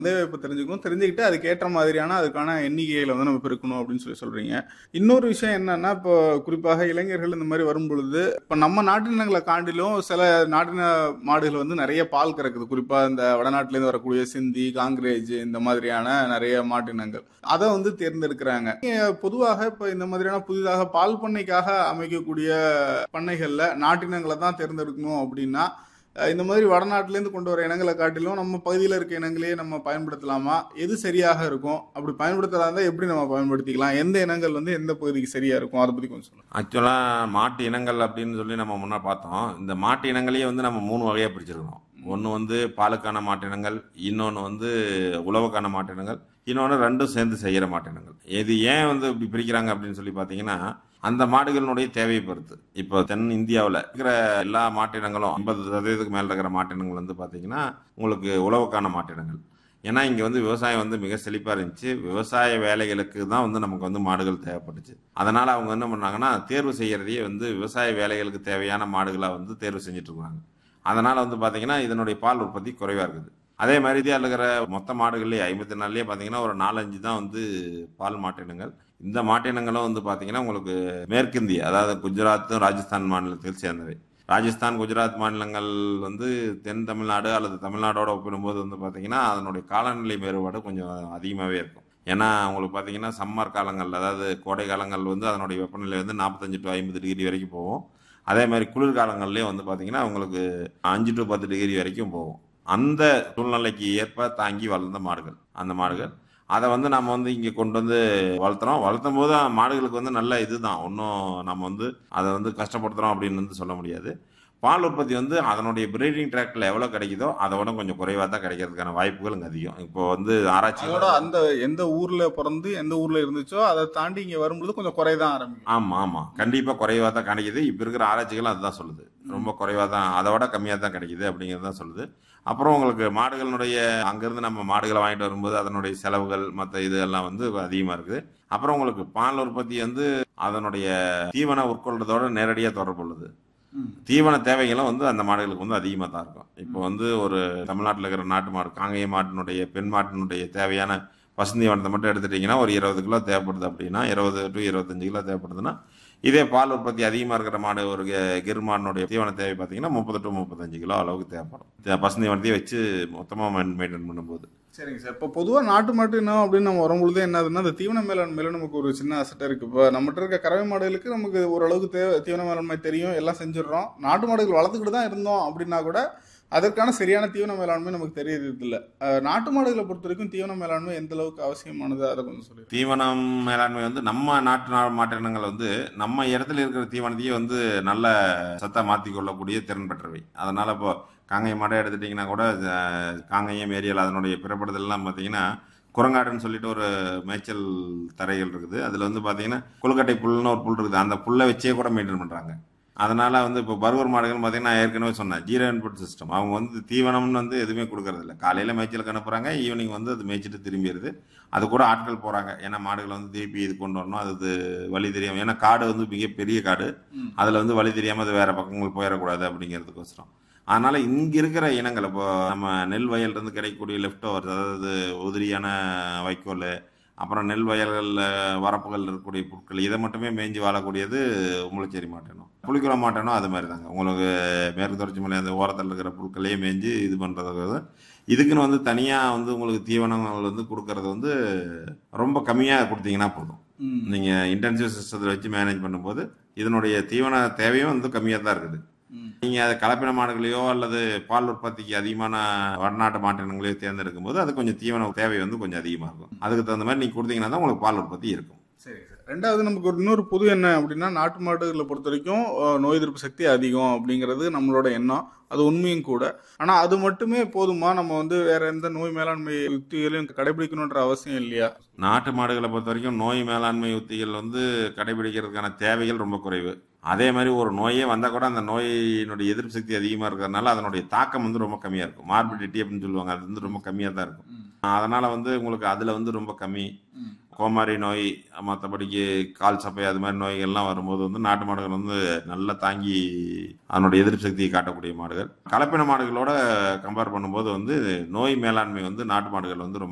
தேவைப்ப தெரிஞ்சுக்கணும் தெரிஞ்சுக்கிட்டு அதுக்கேற்ற மாதிரியான அதுக்கான எண்ணிக்கைகளை வந்து நம்ம பெருக்கணும் அப்படின்னு சொல்லி சொல்றீங்க இன்னொரு விஷயம் என்னன்னா இப்போ குறிப்பாக இளைஞர்கள் இந்த மாதிரி வரும் பொழுது இப்போ நம்ம நாட்டினங்களை காண்டிலும் சில நாட்டின மாடுகள் வந்து நிறைய பால் கறக்குது குறிப்பா இந்த வடநாட்டிலேருந்து வரக்கூடிய சிந்தி காங்கிரேஜ் இந்த மாதிரியான நிறைய மாட்டினங்கள் அதை வந்து தேர்ந்தெடுக்கிறாங்க நீங்க பொதுவாக இப்போ இந்த மாதிரியான புதிதாக பால் பண்ணைக்காக அமைக்கக்கூடிய பண்ணைகள்ல நாட்டினங்களை தான் தேர்ந்தெடுக்கணும் அப்படின்னா அஹ் இந்த மாதிரி வடநாட்டிலேருந்து கொண்டு வர இனங்களை காட்டிலும் நம்ம பகுதியில் இருக்க இனங்களையே நம்ம பயன்படுத்தலாமா எது சரியாக இருக்கும் அப்படி பயன்படுத்துறதா இருந்தா எப்படி நம்ம பயன்படுத்திக்கலாம் எந்த இனங்கள் வந்து எந்த பகுதிக்கு சரியா இருக்கும் அதை பத்தி கொஞ்சம் சொல்லுங்க ஆக்சுவலாக மாட்டு இனங்கள் அப்படின்னு சொல்லி நம்ம முன்னே பார்த்தோம் இந்த மாட்டு இனங்களையே வந்து நம்ம மூணு வகையாக பிரிச்சிருக்கோம் ஒன்று வந்து பாலுக்கான மாட்டினங்கள் இன்னொன்று வந்து உழவுக்கான மாட்டினங்கள் இன்னொன்று ரெண்டும் சேர்ந்து செய்கிற மாட்டினங்கள் இது ஏன் வந்து இப்படி பிரிக்கிறாங்க அப்படின்னு சொல்லி பார்த்தீங்கன்னா அந்த மாடுகளினுடைய தேவையை பொறுத்து இப்போ தென் இந்தியாவில் இருக்கிற எல்லா மாட்டினங்களும் ஐம்பது சதவீதத்துக்கு மேலே இருக்கிற மாட்டினங்கள் வந்து பார்த்தீங்கன்னா உங்களுக்கு உழவுக்கான மாட்டினங்கள் ஏன்னா இங்கே வந்து விவசாயம் வந்து மிக செழிப்பாக இருந்துச்சு விவசாய வேலைகளுக்கு தான் வந்து நமக்கு வந்து மாடுகள் தேவைப்பட்டுச்சு அதனால் அவங்க என்ன பண்ணாங்கன்னா தேர்வு செய்கிறதையே வந்து விவசாய வேலைகளுக்கு தேவையான மாடுகளாக வந்து தேர்வு செஞ்சுட்டு இருக்காங்க அதனால் வந்து பார்த்தீங்கன்னா இதனுடைய பால் உற்பத்தி குறைவாக இருக்குது அதே மாதிரி இந்தியாவில் இருக்கிற மொத்த மாடுகள்லேயே ஐம்பத்தி நாலுலேயே பார்த்தீங்கன்னா ஒரு நாலஞ்சு தான் வந்து பால் மாட்டினங்கள் இந்த மாட்டினங்களும் வந்து பார்த்தீங்கன்னா உங்களுக்கு மேற்கிந்திய அதாவது குஜராத்தும் ராஜஸ்தான் மாநிலத்தில் சேர்ந்தவை ராஜஸ்தான் குஜராத் மாநிலங்கள் வந்து தென் தமிழ்நாடு அல்லது தமிழ்நாடோட ஒப்பிடும்போது வந்து பார்த்தீங்கன்னா அதனுடைய காலநிலை வேறுபாடு கொஞ்சம் அதிகமாகவே இருக்கும் ஏன்னா உங்களுக்கு பார்த்தீங்கன்னா சம்மர் காலங்கள் அதாவது கோடை காலங்கள் வந்து அதனுடைய வெப்பநிலை வந்து நாற்பத்தஞ்சு டு ஐம்பது டிகிரி வரைக்கும் போகும் அதே மாதிரி குளிர்காலங்கள்லேயும் வந்து பார்த்தீங்கன்னா உங்களுக்கு அஞ்சு டு பத்து டிகிரி வரைக்கும் போகும் அந்த சூழ்நிலைக்கு ஏற்ப தாங்கி வளர்ந்த மாடுகள் அந்த மாடுகள் அதை வந்து நம்ம வந்து இங்கே கொண்டு வந்து வளர்த்துறோம் வளர்த்தும் போது மாடுகளுக்கு வந்து நல்ல இதுதான் ஒன்றும் நம்ம வந்து அதை வந்து கஷ்டப்படுத்துகிறோம் அப்படின்னு வந்து சொல்ல முடியாது பால் உற்பத்தி வந்து அதனுடைய பிரீடிங் ட்ராக்டில் எவ்வளோ கிடைக்குதோ அதை விட கொஞ்சம் குறைவாக தான் கிடைக்கிறதுக்கான வாய்ப்புகள் இங்கே அதிகம் இப்போ வந்து ஆராய்ச்சி அதோட அந்த எந்த ஊர்ல பிறந்து எந்த ஊர்ல இருந்துச்சோ அதை தாண்டி இங்க வரும்பொழுது கொஞ்சம் குறைதான் ஆரம்பிக்கும் ஆமாம் ஆமாம் கண்டிப்பாக குறைவாக தான் கிடைக்குது இப்போ இருக்கிற ஆராய்ச்சிகள் அதுதான் சொல்லுது ரொம்ப குறைவாக தான் அதை விட கம்மியாக தான் கிடைக்குது அப்படிங்கிறது தான் சொல்லுது அப்புறம் உங்களுக்கு மாடுகளினுடைய அங்கேருந்து நம்ம மாடுகளை வாங்கிட்டு வரும்போது அதனுடைய செலவுகள் மற்ற இது எல்லாம் வந்து அதிகமாக இருக்குது அப்புறம் உங்களுக்கு பால் உற்பத்தி வந்து அதனுடைய தீவன உட்கொள்றதோட நேரடியாக தொடர்பு உள்ளது ம். தீவன தேவைகளும் வந்து அந்த மாடுகளுக்கு வந்து அதிகமாக தான் இருக்கும் இப்போ வந்து ஒரு தமிழ்நாட்டில் இருக்கிற நாட்டு மாடு காங்கேய மாட்டினுடைய பெண் மாட்டினுடைய தேவையான பசுந்தீவனத்தை மட்டும் எடுத்துட்டிங்கன்னா ஒரு இருபது கிலோ தேவைப்படுது அப்படின்னா இருபது டு இருபத்தஞ்சு கிலோ தேவைப்படுதுன்னா இதே பால் உற்பத்தி அதிகமாக இருக்கிற மாடு ஒரு கெ- கிர் மாடினுடைய தீவன தேவை பார்த்தீங்கன்னா முப்பது டு முப்பத்தஞ்சு கிலோ அளவுக்கு தேவைப்படும் தே- பசுந்தீவனத்தையே வச்சு மொத்தமாக மெயின்டைன் பண்ணும்போது சரிங்க சார் இப்போ பொதுவாக நாட்டு மாட்டு இனம் அப்படின்னு நம்ம வரும்பொழுது என்னதுன்னா அந்த தீவன மேலாண்மையில நமக்கு ஒரு சின்ன அசட்டை இருக்கு இப்போ நம்மகிட்ட இருக்க கறவை மாடுகளுக்கு நமக்கு ஓரளவுக்கு தேவை தீவன மேலாண்மை தெரியும் எல்லாம் செஞ்சிடுறோம் நாட்டு மாடுகள் வளர்த்துக்கிட்டு தான் இருந்தோம் அப்படின்னா கூட அதற்கான சரியான தீவன மேலாண்மை நமக்கு தெரியறது இல்லை நாட்டு மாடுகளை பொறுத்த வரைக்கும் தீவன மேலாண்மை எந்த அளவுக்கு அவசியமானது அதை கொஞ்சம் சொல்லி தீவனம் மேலாண்மை வந்து நம்ம நாட்டு நா- மாட்டினங்கள் வந்து நம்ம இடத்துல இருக்கிற தீவனத்தையே வந்து நல்ல சத்தா மாற்றி கொள்ளக்கூடிய திறன் பெற்றவை அதனால் இப்போ காங்கேயம் மாடை எடுத்துட்டிங்கன்னா கூட அஹ், காங்கேயம் ஏரியாவில் அதனுடைய பிறப்படுதல்லாம் பார்த்தீங்கன்னா குரங்காடுன்னு சொல்லிட்டு ஒரு மேய்ச்சல் தரைகள் இருக்குது அதில் வந்து பார்த்தீங்கன்னா கொழுக்கட்டை புல்லுன்னு ஒரு புல் இருக்குது அந்த புல்லை வச்சே கூட மெயின்டைன் பண்ணுறாங்க அதனால வந்து இப்போ பர்கர் மாடுகள் பார்த்தீங்கன்னா நான் ஏற்கனவே சொன்னேன் ஜீரோ இன்புட் சிஸ்டம் அவங்க வந்து தீவனம்னு வந்து எதுவுமே கொடுக்கறதில்ல காலையில் மேய்ச்சலுக்கு அனுப்புகிறாங்க ஈவினிங் வந்து அது மேய்ச்சிட்டு திரும்பிடுது அது கூட ஆட்கள் போகிறாங்க ஏன்னா மாடுகளை வந்து திருப்பி இது கொண்டு வரணும் அது இது வழி தெரியாமல் ஏன்னா காடு வந்து மிகப்பெரிய காடு ம். அதில் வந்து வழி தெரியாமல் அது வேறு பக்கங்கள் போயிடக்கூடாது அப்படிங்கிறதுக்கோசரம் அதனால் இங்கே இருக்கிற இனங்கள் இப்போ நம்ம நெல் வயல்லேருந்து கிடைக்கக்கூடிய லெஃப்ட் ஓவர்ஸ் அதாவது உதிரியான வைக்கோல் அப்புறம் நெல் வயல்களில் வரப்புகள் இருக்கக்கூடிய புற்கள் இதை மட்டுமே மேய்ஞ்சி வாழக்கூடியது முளைச்சேரி மாட்டேனும் புளிக்குள மாட்டேனும் அது மாதிரி தாங்க உங்களுக்கு மேற்கு தொடர்ச்சி மலை அந்த ஓரத்தில் இருக்கிற புற்களையே மேய்ஞ்சி இது பண்ணுறது இதுக்குன்னு வந்து தனியாக வந்து உங்களுக்கு தீவனங்கள் வந்து கொடுக்கறது வந்து ரொம்ப கம்மியாக கொடுத்தீங்கன்னா போதும் ம். நீங்கள் இன்டென்சிவ் சிஸ்டத்தில் வச்சு மேனேஜ் பண்ணும்போது இதனுடைய தீவன தேவையும் வந்து கம்மியாக தான் இருக்குது ம். நீங்கள் அது கலப்பின மாடுகளையோ அல்லது பால் உற்பத்திக்கு அதிகமான வடநாட்டு மாட்டினங்களையோ தேர்ந்தெடுக்கும் போது அது கொஞ்சம் தீவன தேவை வந்து கொஞ்சம் அதிகமாக இருக்கும் அதுக்கு தகுந்த மாதிரி நீங்கள் கொடுத்தீங்கன்னா தான் உங்களுக்கு பால் உற்பத்தி இருக்கும் சரி சார் ரெண்டாவது நமக்கு ஒரு இன்னொரு புது என்ன அப்படின்னா நாட்டு மாடுகளை பொறுத்த வரைக்கும் அஹ், நோய் எதிர்ப்பு சக்தி அதிகம் அப்படிங்கிறது நம்மளோட எண்ணம் அது உண்மையும் கூட ஆனா அது மட்டுமே போதுமா நம்ம வந்து வேற எந்த நோய் மேலாண்மை யுக்திகளையும் கடைபிடிக்கணுன்ற அவசியம் இல்லையா நாட்டு மாடுகளை பொறுத்த வரைக்கும் நோய் மேலாண்மை உத்திகள் வந்து கடைபிடிக்கிறதுக்கான தேவைகள் ரொம்ப குறைவு அதே மாதிரி ஒரு நோயே வந்தால் கூட அந்த நோயினுடைய எதிர்ப்பு சக்தி அதிகமாக இருக்கிறதுனால அதனுடைய தாக்கம் வந்து ரொம்ப கம்மியாக இருக்கும் மார்பிடிட்டி அப்படின்னு சொல்லுவாங்க அது வந்து ரொம்ப கம்மியாக தான் இருக்கும் அதனால் வந்து உங்களுக்கு அதில் வந்து ரொம்ப கம்மி கோமாரி நோய் மற்றபடிக்கு கால் சப்பை அது மாதிரி நோய்கள்லாம் வரும்போது வந்து நாட்டு மாடுகள் வந்து நல்லா தாங்கி அதனுடைய எதிர்ப்பு சக்தியை காட்டக்கூடிய மாடுகள் கலப்பின மாடுகளோட கம்பேர் பண்ணும்போது வந்து நோய் மேலாண்மை வந்து நாட்டு மாடுகள் வந்து ரொம்ப